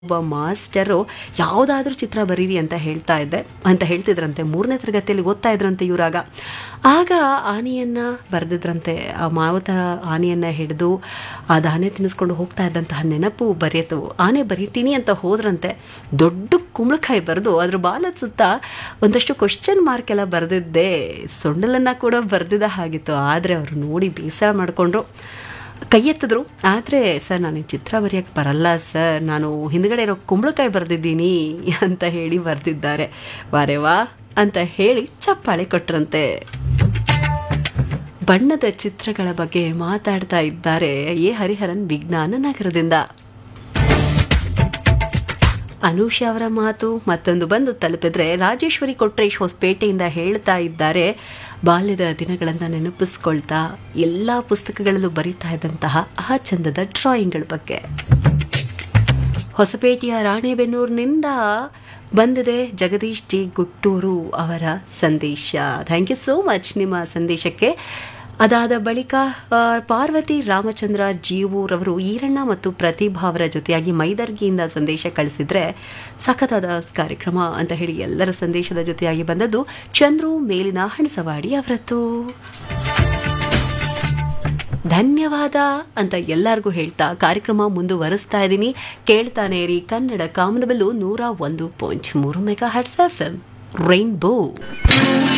ಒಬ್ಬ ಮಾಸ್ಟರು ಯಾವುದಾದ್ರೂ ಚಿತ್ರ ಬರೀರಿ ಅಂತ ಹೇಳ್ತಾ ಇದ್ದೆ ಅಂತ ಹೇಳ್ತಿದ್ರಂತೆ ಮೂರನೇ ತರಗತಿಯಲ್ಲಿ ಓದ್ತಾ ಇದ್ರಂತೆ ಇವರಾಗ ಆಗ ಆನೆಯನ್ನು ಬರೆದಿದ್ರಂತೆ ಆ ಮಾವತ ಆನೆಯನ್ನು ಹಿಡಿದು ಅದು ಆನೆ ತಿನ್ನಿಸ್ಕೊಂಡು ಹೋಗ್ತಾ ಇದ್ದಂತಹ ನೆನಪು ಬರೆಯಿತು ಆನೆ ಬರೀತೀನಿ ಅಂತ ಹೋದ್ರಂತೆ ದೊಡ್ಡ ಕುಂಬಳಕಾಯಿ ಬರೆದು ಅದ್ರ ಬಾಲದ ಸುತ್ತ ಒಂದಷ್ಟು ಕ್ವಶನ್ ಮಾರ್ಕ್ ಎಲ್ಲ ಬರೆದಿದ್ದೆ ಸೊಂಡಲನ್ನು ಕೂಡ ಬರೆದಿದ್ದ ಹಾಗಿತ್ತು ಆದರೆ ಅವರು ನೋಡಿ ಬೇಸರ ಮಾಡಿಕೊಂಡ್ರು ಕೈ ಎತ್ತಿದ್ರು ಆದರೆ ಸರ್ ನನಗೆ ಚಿತ್ರ ಬರೆಯೋಕ್ಕೆ ಬರಲ್ಲ ಸರ್ ನಾನು ಹಿಂದ್ಗಡೆ ಇರೋ ಕುಂಬಳಕಾಯಿ ಬರೆದಿದ್ದೀನಿ ಅಂತ ಹೇಳಿ ಬರೆದಿದ್ದಾರೆ ವಾರೆ ವಾ ಅಂತ ಹೇಳಿ ಚಪ್ಪಾಳೆ ಕೊಟ್ರಂತೆ ಬಣ್ಣದ ಚಿತ್ರಗಳ ಬಗ್ಗೆ ಮಾತಾಡ್ತಾ ಇದ್ದಾರೆ ಎ ಹರಿಹರನ್ ವಿಜ್ಞಾನ ನಗರದಿಂದ ಅನೂಷ್ ಅವರ ಮಾತು ಮತ್ತೊಂದು ಬಂದು ತಲುಪಿದ್ರೆ ರಾಜೇಶ್ವರಿ ಕೊಟ್ರೇಶ್ ಹೊಸಪೇಟೆಯಿಂದ ಹೇಳ್ತಾ ಇದ್ದಾರೆ ಬಾಲ್ಯದ ದಿನಗಳನ್ನು ನೆನಪಿಸ್ಕೊಳ್ತಾ ಎಲ್ಲ ಪುಸ್ತಕಗಳಲ್ಲೂ ಬರೀತಾ ಇದ್ದಂತಹ ಆ ಚಂದದ ಡ್ರಾಯಿಂಗ್ಗಳ ಬಗ್ಗೆ ಹೊಸಪೇಟೆಯ ರಾಣೆಬೆನ್ನೂರಿನಿಂದ ಬಂದಿದೆ ಜಗದೀಶ್ ಟಿ ಗುಟ್ಟೂರು ಅವರ ಸಂದೇಶ ಥ್ಯಾಂಕ್ ಯು ಸೋ ಮಚ್ ನಿಮ್ಮ ಸಂದೇಶಕ್ಕೆ ಅದಾದ ಬಳಿಕ ಆ, ಪಾರ್ವತಿ ರಾಮಚಂದ್ರ ಜೀವೂರವರು ಈರಣ್ಣ ಮತ್ತು ಪ್ರತಿಭಾ ಅವರ ಜೊತೆಯಾಗಿ ಮೈದರ್ಗಿಯಿಂದ ಸಂದೇಶ ಕಳಿಸಿದ್ರೆ ಸಖತ್ತಾದ ಕಾರ್ಯಕ್ರಮ ಅಂತ ಹೇಳಿ ಎಲ್ಲರ ಸಂದೇಶದ ಜೊತೆಯಾಗಿ ಬಂದದ್ದು ಚಂದ್ರು ಮೇಲಿನ ಹಣಸವಾಡಿ ಅವರದ್ದು ಧನ್ಯವಾದ ಅಂತ ಎಲ್ಲರಿಗೂ ಹೇಳ್ತಾ ಕಾರ್ಯಕ್ರಮ ಮುಂದುವರಿಸ್ತಾ ಇದ್ದೀನಿ ಕೇಳ್ತಾನೆ ರೀ ಕನ್ನಡ ಕಾಮನಬಲ್ಲು ನೂರ ಒಂದು ಪಾಯಿಂಟ್ ಮೂರು megahertz F M rainbow